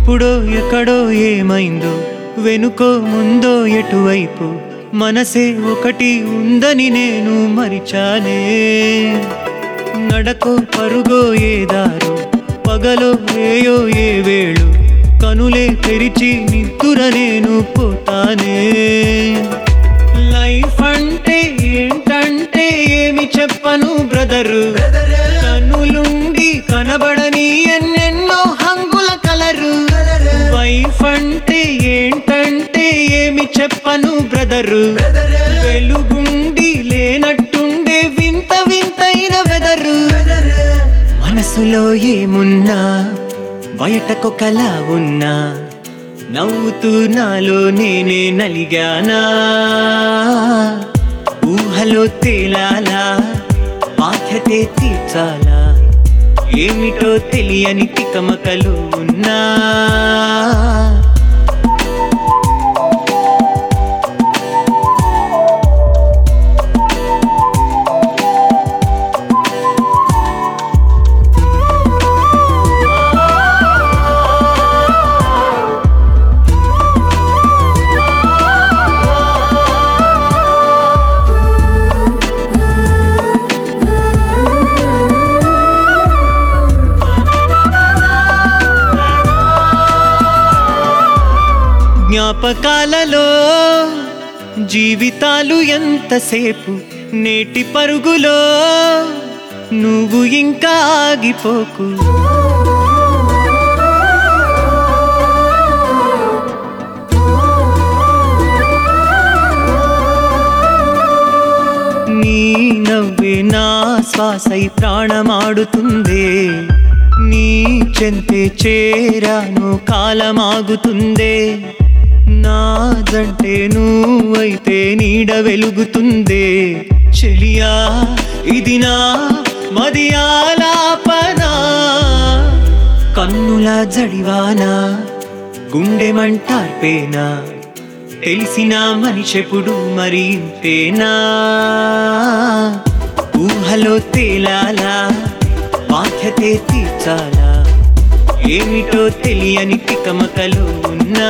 ఎప్పుడో ఎక్కడో ఏమైందో వెనుకో ముందో ఎటువైపు మనసే ఒకటి ఉందని నేను మరిచానే నడకో పరుగో ఏ దారు పగలో ఏయో ఏ వేళు కనులే తెరిచి నిద్దుర నేను పోతానే లైఫ్ అంటే ఏంటంటే ఏమి చెప్పను బ్రదరు కనులుండి కనబడని ఎన్నెన్నో హంగుల కలరు వైఫ్ అంటే ఏంటంటే ఏమి చెప్పను బ్రదరు వెలుగుండి లేనట్టుండే వింత వింతైన వెదరు మనసులో ఏమున్నా బయటకొకలా ఉన్నా నవ్వుతూ నాలో నేనే నలిగానా ఊహలో తేలాలా బాధ్యతే తీర్చాలా ఏమిటో తెలియని తికమకలు ఉన్నా జ్ఞాపకాలలో జీవితాలు ఎంతసేపు నేటి పరుగులో నువ్వు ఇంకా ఆగిపోకు నీ నవ్వే నా శ్వాసై ప్రాణమాడుతుందే నీ చెంతే చేరాను కాలమాగుతుందే నాదంటే నువ్వైతే నీడ వెలుగుతుందే చెలియా ఇది నా మది ఆలాపనా కన్నుల జడివానా గుండె మంటార్పేనా తెలిసిన మనిషెప్పుడు మరి ఇంతేనా ఊహలో తేలాలా బాధ్యతే తీర్చాలా ఏమిటో తెలియని తికమకలు ఉన్నా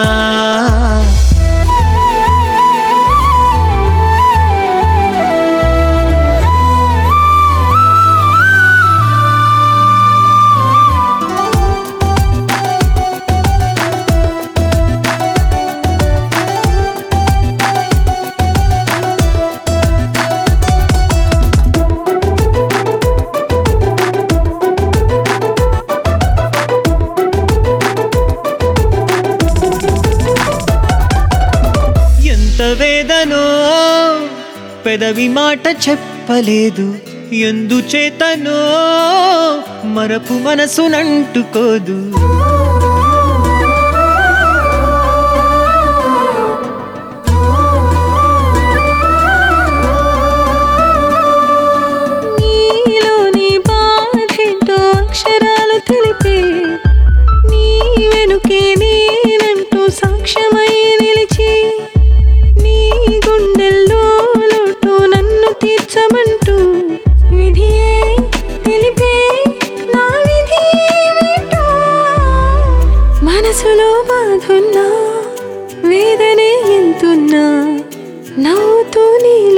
ఎంత వేదనో పెదవి మాట చెప్పలేదు ఎందుచేతనో మరపు మనసునంటుకోదు నీలోని బాధేంటో అక్షరాలు తెలిపే నీ వెనుకే నేనంటూ సాక్ష్యమై నిలిచి నీ గుండెల్లో లోటు నన్ను తీర్చమంటూ విధియే తెలిపే నా విధి ఏమిటో మనసులో బాధున్నా వేదనే ఎంతున్నా నవ్వుతూ నీ